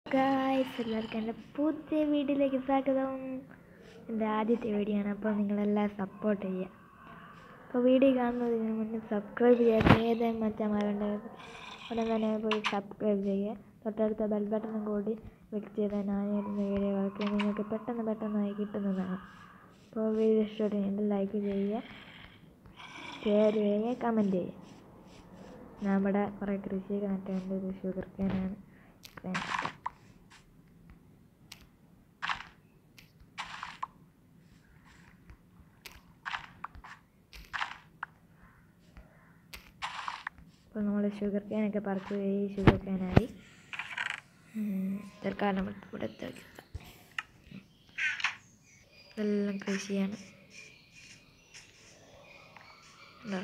guys എല്ലാവർക്കും എൻ്റെ പുതിയ വീഡിയോയിലേക്ക് സ്വാഗതം എൻ്റെ ആദ്യത്തെ വീഡിയോ ആണ് അപ്പോൾ നിങ്ങളെല്ലാം സപ്പോർട്ട് ചെയ്യുക അപ്പോൾ വീഡിയോ കാണുന്നതിന് മുന്നേ സബ്സ്ക്രൈബ് ചെയ്യുക ഏത് മറ്റന്മാരുണ്ട് ഉടൻ തന്നെ പോയി സബ്സ്ക്രൈബ് ചെയ്യുക തൊട്ടടുത്ത ബെൽ ബട്ടണും കൂടി ക്ലിക്ക് ചെയ്താൽ ഞാനിടുന്ന വീഡിയോകൾക്ക് നിങ്ങൾക്ക് പെട്ടെന്ന് പെട്ടെന്നായി കിട്ടുന്നതാണ് അപ്പോൾ വീഡിയോ ഇഷ്ടപ്പെട്ടെങ്കിൽ ലൈക്ക് ചെയ്യുക ഷെയർ ചെയ്യുക കമൻറ്റ് ചെയ്യുക നമ്മുടെ കുറേ കൃഷിയൊക്കെ നട്ടുണ്ട് ഒരു ഷുഗർ കാനാണ് അപ്പോൾ നമ്മൾ ഷുഗർ കാനൊക്കെ പറിച്ച് ഈ ഷുഗർ കാനായി തൽക്കാലം ഇവിടെ എടുത്ത് ഇതെല്ലാം കൃഷിയാണ് ഉണ്ടോ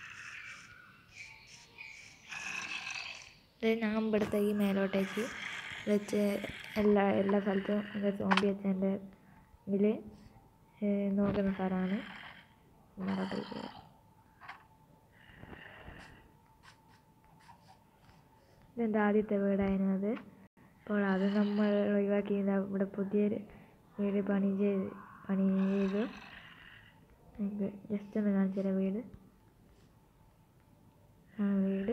ഇത് ഞാൻ ഇവിടത്തേക്ക് മേലോട്ടേക്ക് വെച്ച് എല്ലാ എല്ലാ സ്ഥലത്തും എൻ്റെ സോമ്പി വെച്ചതിൻ്റെ ഇതിൽ നോക്കുന്ന സ്ഥലമാണ് മേലോട്ടേക്ക് ഇതെൻ്റെ ആദ്യത്തെ വീടായിരുന്നു അത് അപ്പോൾ അത് നമ്മൾ ഒഴിവാക്കി ഇതാ ഇവിടെ പുതിയൊരു വീട് പണി ചെയ്ത് പണി ചെയ്തു എനിക്ക് ജസ്റ്റ് ഒന്ന് കാണിച്ചു തരാം വീട് ആ വീട്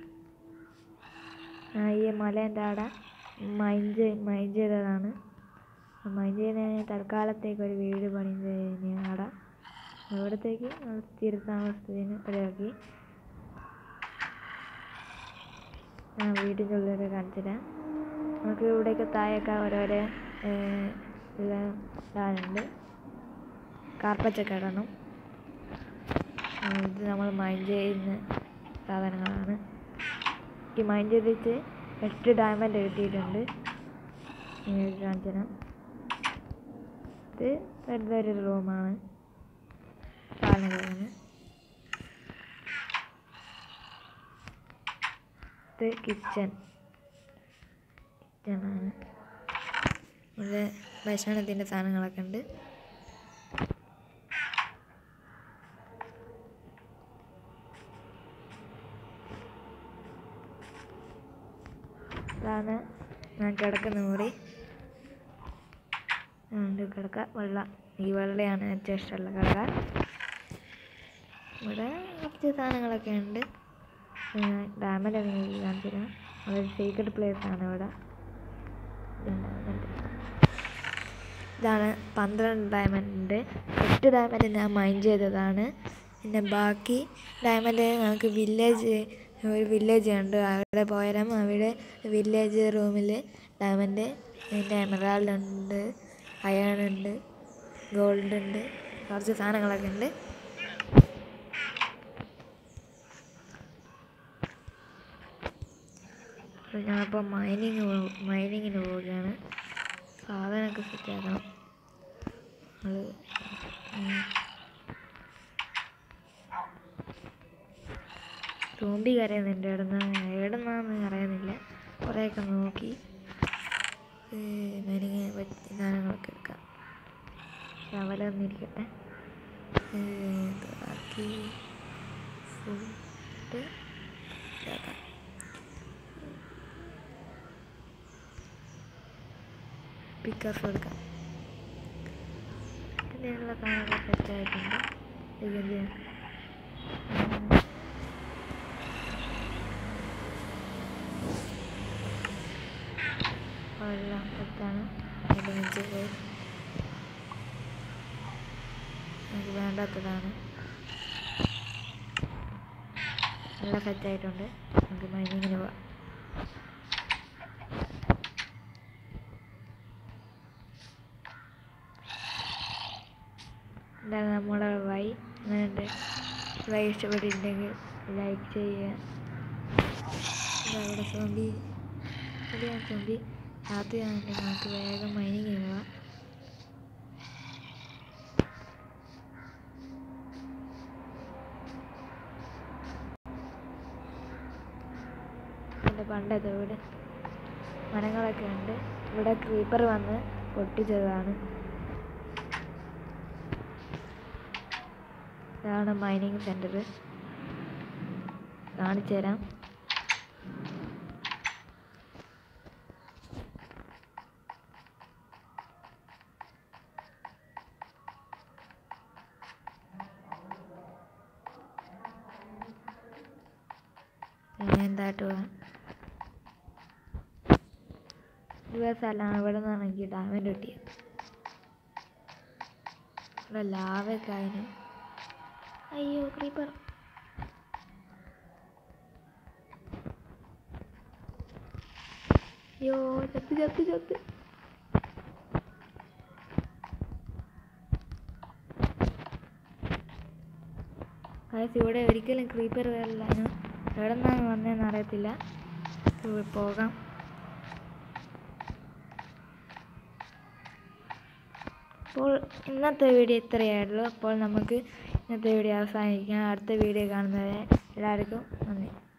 ആ ഈ മലേൻ്റെ അവിടെ മൈൻഡ് മൈൻഡ് ചെയ്തതാണ് മൈൻഡ് ചെയ്യുന്നതിന് തൽക്കാലത്തേക്ക് ഒരു വീട് പണി ചെയ്യുന്ന അവിടെ ഇവിടത്തേക്ക് സ്ഥിര താമസത്തിന് ഒഴിവാക്കി ആ വീടിൻ്റെ ഉള്ളിലൊക്കെ കാണിച്ചുതരാം നമുക്ക് ഇവിടെയൊക്കെ താഴെയൊക്കെ ഓരോരോ എല്ലാം ഇടാനുണ്ട് കാർപ്പറ്റൊക്കെ ഇടണം ഇത് നമ്മൾ മൈൻഡ് ചെയ്യുന്ന സാധനങ്ങളാണ് ഈ മൈൻഡ് ചെയ്തിട്ട് എട്ട് ഡയമണ്ട് കിട്ടിയിട്ടുണ്ട് നിങ്ങൾക്ക് കാണിച്ചു തരാം ഇത് വെറുതെ ഒരു റൂമാണ് സാധനം റൂമാണ് ഇത് കിച്ചൺ കിച്ചണാണ് ഇവിടെ ഭക്ഷണത്തിൻ്റെ സാധനങ്ങളൊക്കെ ഉണ്ട് ഇതാണ് ഞാൻ കിടക്കുന്ന മുറി ഉണ്ട് കിടക്ക വെള്ള ഈ വെള്ളയാണ് ഏറ്റവും ഇഷ്ടമുള്ള കിടക്ക ഇവിടെ കുറച്ച് സാധനങ്ങളൊക്കെ ഉണ്ട് ഡാമിലൊക്കെ നിങ്ങൾക്ക് കാണിച്ചു തരാം അതൊരു സീക്രട്ട് പ്ലേസ് ആണ് ഇവിടെ ഇതാണ് പന്ത്രണ്ട് ഡയമണ്ട് എട്ട് ഡയമണ്ട് ഞാൻ മൈൻഡ് ചെയ്തതാണ് പിന്നെ ബാക്കി ഡയമണ്ട് നമുക്ക് വില്ലേജ് ഒരു വില്ലേജ് ഉണ്ട് അവിടെ പോയാലും അവിടെ വില്ലേജ് റൂമിൽ ഡയമണ്ട് പിന്നെ എമറാൾഡ് ഉണ്ട് അയൺ ഉണ്ട് ഗോൾഡ് ഉണ്ട് കുറച്ച് സാധനങ്ങളൊക്കെ ഉണ്ട് ഞാനിപ്പോൾ മൈനിങ് മൈനിങ്ങിന് പോവുകയാണ് സാധനമൊക്കെ സെറ്റാക്കണം അത് സോമ്പി കരയുന്നുണ്ട് എവിടുന്ന എവിടുന്നാന്ന് അറിയുന്നില്ല കുറേയൊക്കെ നോക്കി മൈനിങ് പറ്റിയ സാധനങ്ങളൊക്കെ എടുക്കാം ശവല ഒന്നിരിക്കട്ടെ ബാക്കി ഫുഡ് ഇതാക്കാം പിക്കപ്പ് എടുക്കാം ഇതിനുള്ള സാധനങ്ങൾ സെറ്റായിട്ടുണ്ട് ഇതിൻ്റെ എല്ലാം സെറ്റാണ് അതിൻ്റെ മിച്ച് പോയി എനിക്ക് വേണ്ടാത്തതാണ് എല്ലാം സെറ്റായിട്ടുണ്ട് നമുക്ക് മൈനിങ്ങിന് പോവാം ഇതാണ് നമ്മളെ വൈ അങ്ങനെ വൈ ഇഷ്ടപ്പെട്ടിട്ടുണ്ടെങ്കിൽ ലൈക്ക് ചെയ്യുക ഇവിടെ സോമ്പി ഇവിടെയാണ് സോമ്പി രാത്രിയാണെങ്കിൽ നമുക്ക് വേഗം മൈനിങ് പോവാം എൻ്റെ പണ്ടത്തെ വീട് മരങ്ങളൊക്കെ ഉണ്ട് ഇവിടെ ക്രീപ്പർ വന്ന് പൊട്ടിച്ചതാണ് ഇതാണ് മൈനിങ് സെൻറ്റർ കാണിച്ചു തരാം ഞാൻ താഴോട്ട് പോകാം ഇവ സ്ഥലമാണ് ഇവിടെ നിന്നാണ് എനിക്ക് ഡാമേജ് കിട്ടിയത് ഇവിടെ ലാവൊക്കെ അതിന് അയ്യോ ക്രീപ്പർ അയ്യോ ചത്ത് ചത്ത് ചത്ത് ഗൈസ് ഇവിടെ ഒരിക്കലും ക്രീപ്പർ വരില്ല ഞാൻ എവിടെ നിന്നാണ് വന്നതെന്ന് അറിയത്തില്ല ഇവിടെ പോകാം അപ്പോൾ ഇന്നത്തെ വീഡിയോ ഇത്രയായുള്ളൂ അപ്പോൾ നമുക്ക് ഇന്നത്തെ വീഡിയോ അവസാനിക്കാം അടുത്ത വീഡിയോ കാണുന്നവരെ എല്ലാവർക്കും നന്ദി